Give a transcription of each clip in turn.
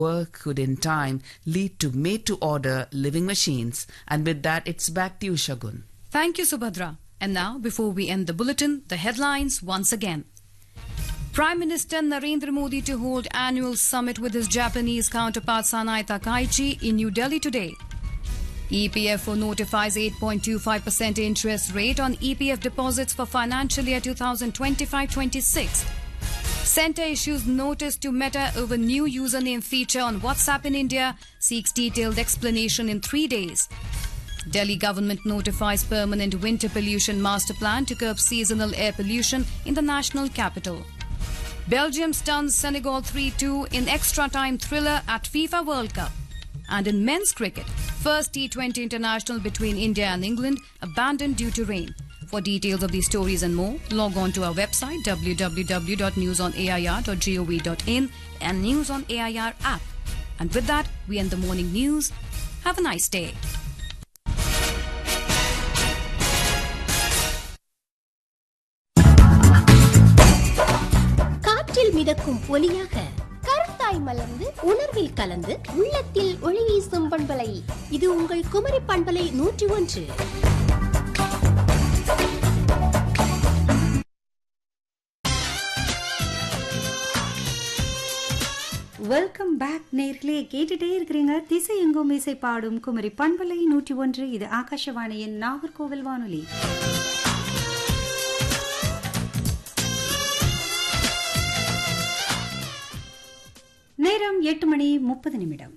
work could in time lead to made to order living machines. And with that, it's back to you, Shagun. Thank you, Subhadra. And now, before we end the bulletin, the headlines once again. Prime Minister Narendra Modi to hold annual summit with his Japanese counterpart Sanai Takaichi in New Delhi today. EPFO notifies 8.25% interest rate on EPF deposits for financial year 2025-26. Centre issues notice to Meta over new username feature on WhatsApp in India, seeks detailed explanation in three days. Delhi government notifies permanent winter pollution master plan to curb seasonal air pollution in the national capital. Belgium stuns Senegal 3-2 in extra time thriller at FIFA World Cup. And in men's cricket, first T20 international between India and England abandoned due to rain. For details of these stories and more, log on to our website www.newsonair.gov.in and News on AIR app. And with that, we end the morning news. Have a nice day. காற்றில் மிதக்கும் ஒலியாக கருத்தாய் மலர்ந்து உணர்வில் கலந்து உள்ளத்தில் ஒளி வீசும் பண்பலை இது உங்கள் குமரி பண்பலை நூற்றி ஒன்று வெல்கம் பேக் நேர்களே கேட்டுட்டே இருக்கிறீங்க திசை எங்கும் இசை பாடும் குமரி பண்பலை நூற்றி ஒன்று இது ஆகாஷவாணியின் நாகர்கோவில் வானொலி நேரம் எட்டு மணி முப்பது நிமிடம்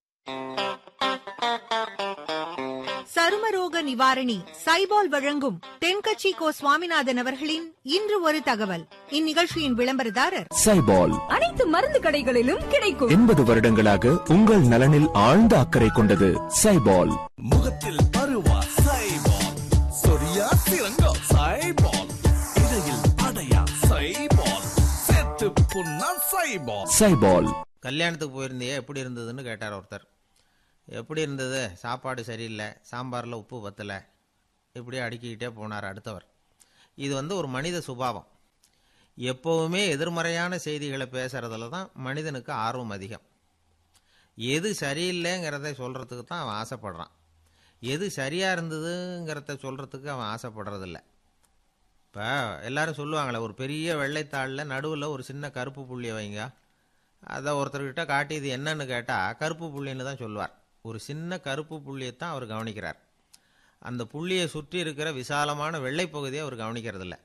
சருமரோக நிவாரணி சைபால் வழங்கும் தென்கட்சி கோ சுவாமிநாதன் அவர்களின் இன்று ஒரு தகவல் இந்நிகழ்ச்சியின் விளம்பரதாரர் சைபால் அனைத்து மருந்து கடைகளிலும் கிடைக்கும் எண்பது வருடங்களாக உங்கள் நலனில் ஆழ்ந்த அக்கறை கொண்டது சைபால் முகத்தில் பருவா சைபால் சொரியா சிறங்கா சைபால் இடையில் அடையா சைபால் செத்து புண்ணா சைபால் சைபால் கல்யாணத்துக்கு போயிருந்தியே எப்படி இருந்ததுன்னு கேட்டார் ஒருத்தர் எப்படி இருந்தது சாப்பாடு சரியில்லை சாம்பாரில் உப்பு பத்தலை இப்படியே அடுக்கிக்கிட்டே போனார் அடுத்தவர் இது வந்து ஒரு மனித சுபாவம் எப்போவுமே எதிர்மறையான செய்திகளை பேசுகிறதுல தான் மனிதனுக்கு ஆர்வம் அதிகம் எது சரியில்லைங்கிறத சொல்கிறதுக்கு தான் அவன் ஆசைப்படுறான் எது சரியாக இருந்ததுங்கிறத சொல்கிறதுக்கு அவன் ஆசைப்படுறதில்ல இப்போ எல்லாரும் சொல்லுவாங்களே ஒரு பெரிய வெள்ளைத்தாளில் நடுவில் ஒரு சின்ன கருப்பு புள்ளியை வைங்க அதை ஒருத்தர்கிட்ட காட்டி இது என்னன்னு கேட்டால் கருப்பு புள்ளின்னு தான் சொல்லுவார் ஒரு சின்ன கருப்பு புள்ளியை தான் அவர் கவனிக்கிறார் அந்த புள்ளியை சுற்றி இருக்கிற விசாலமான வெள்ளை பகுதியை அவர் கவனிக்கிறதில்ல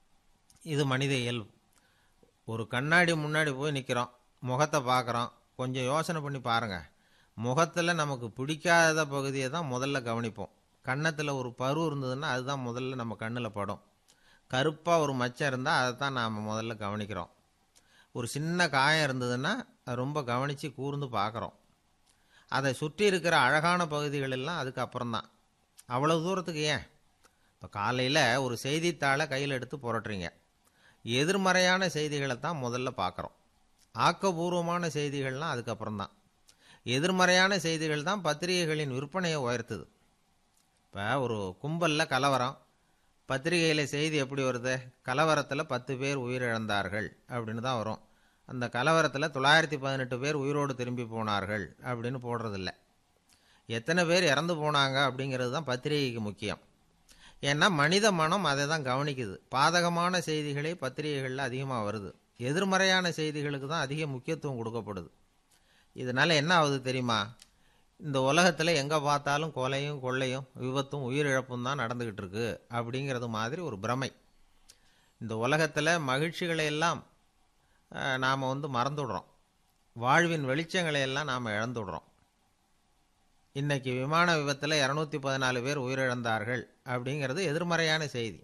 இது மனித இயல்பு ஒரு கண்ணாடி முன்னாடி போய் நிற்கிறோம் முகத்தை பார்க்குறோம் கொஞ்சம் யோசனை பண்ணி பாருங்கள் முகத்தில் நமக்கு பிடிக்காத பகுதியை தான் முதல்ல கவனிப்போம் கன்னத்தில் ஒரு பரு இருந்ததுன்னா அதுதான் முதல்ல நம்ம கண்ணில் படும் கருப்பாக ஒரு மச்சம் இருந்தால் அதை தான் நாம் முதல்ல கவனிக்கிறோம் ஒரு சின்ன காயம் இருந்ததுன்னா அதை ரொம்ப கவனித்து கூர்ந்து பார்க்குறோம் அதை சுற்றி இருக்கிற அழகான பகுதிகள் எல்லாம் அதுக்கு அப்புறம்தான் அவ்வளோ தூரத்துக்கு ஏன் இப்போ காலையில் ஒரு செய்தித்தாளை கையில் எடுத்து புரட்டுறீங்க எதிர்மறையான செய்திகளை தான் முதல்ல பார்க்குறோம் ஆக்கபூர்வமான செய்திகள்லாம் அதுக்கப்புறம்தான் எதிர்மறையான செய்திகள் தான் பத்திரிகைகளின் விற்பனையை உயர்த்துது இப்போ ஒரு கும்பலில் கலவரம் பத்திரிகையில் செய்தி எப்படி வருது கலவரத்தில் பத்து பேர் உயிரிழந்தார்கள் அப்படின்னு தான் வரும் அந்த கலவரத்தில் தொள்ளாயிரத்தி பதினெட்டு பேர் உயிரோடு திரும்பி போனார்கள் அப்படின்னு போடுறதில்ல எத்தனை பேர் இறந்து போனாங்க அப்படிங்கிறது தான் பத்திரிகைக்கு முக்கியம் ஏன்னா மனித மனம் அதை தான் கவனிக்குது பாதகமான செய்திகளே பத்திரிகைகளில் அதிகமாக வருது எதிர்மறையான செய்திகளுக்கு தான் அதிக முக்கியத்துவம் கொடுக்கப்படுது இதனால் என்ன ஆகுது தெரியுமா இந்த உலகத்தில் எங்கே பார்த்தாலும் கொலையும் கொள்ளையும் விபத்தும் உயிரிழப்பும் தான் நடந்துக்கிட்டு இருக்கு அப்படிங்கிறது மாதிரி ஒரு பிரமை இந்த உலகத்தில் மகிழ்ச்சிகளை எல்லாம் நாம் வந்து மறந்துடுறோம் வாழ்வின் வெளிச்சங்களை எல்லாம் நாம் இழந்துடுறோம் இன்னைக்கு விமான விபத்தில் இரநூத்தி பதினாலு பேர் உயிரிழந்தார்கள் அப்படிங்கிறது எதிர்மறையான செய்தி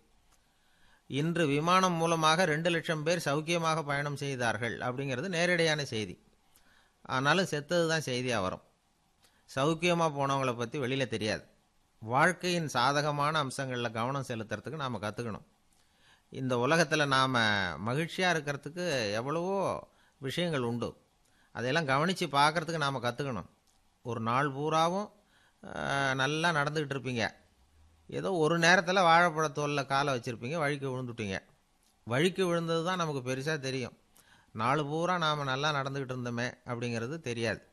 இன்று விமானம் மூலமாக ரெண்டு லட்சம் பேர் சௌக்கியமாக பயணம் செய்தார்கள் அப்படிங்கிறது நேரடியான செய்தி ஆனாலும் செத்தது தான் செய்தியாக வரும் சௌக்கியமாக போனவங்களை பற்றி வெளியில் தெரியாது வாழ்க்கையின் சாதகமான அம்சங்களில் கவனம் செலுத்துறதுக்கு நாம் கற்றுக்கணும் இந்த உலகத்தில் நாம் மகிழ்ச்சியாக இருக்கிறதுக்கு எவ்வளவோ விஷயங்கள் உண்டு அதையெல்லாம் கவனித்து பார்க்குறதுக்கு நாம் கற்றுக்கணும் ஒரு நாள் பூராவும் நல்லா நடந்துக்கிட்டு இருப்பீங்க ஏதோ ஒரு நேரத்தில் வாழைப்பழத்தோலில் காலை வச்சுருப்பீங்க வழிக்கு விழுந்துட்டீங்க வழிக்கு விழுந்தது தான் நமக்கு பெருசாக தெரியும் நாலு பூரா நாம் நல்லா நடந்துக்கிட்டு இருந்தோமே அப்படிங்கிறது தெரியாது